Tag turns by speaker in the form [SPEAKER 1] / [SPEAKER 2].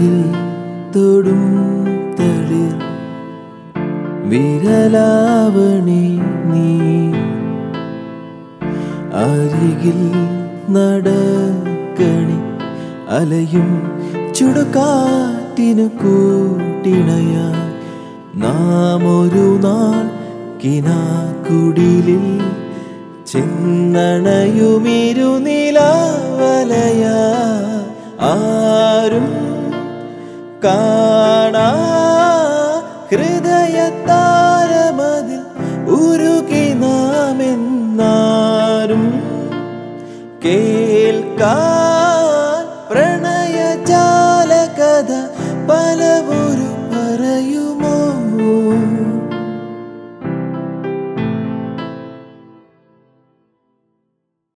[SPEAKER 1] കണ്ണിൽ തൊടും തളിർ വിരലാവണി നീ അരികിൽ നടക്കണി അലയും ചുടുകാറ്റിനു കൂട്ടിണയാ നാം ഒരു നാൾ കിനാക്കുടിലിൽ ചെന്നണയുമിരുനിലവലയ ആരും കാണാ ഹൃദയത്താരമതിൽ ഉരുകി നാം എന്നാരും കേൾക്കാ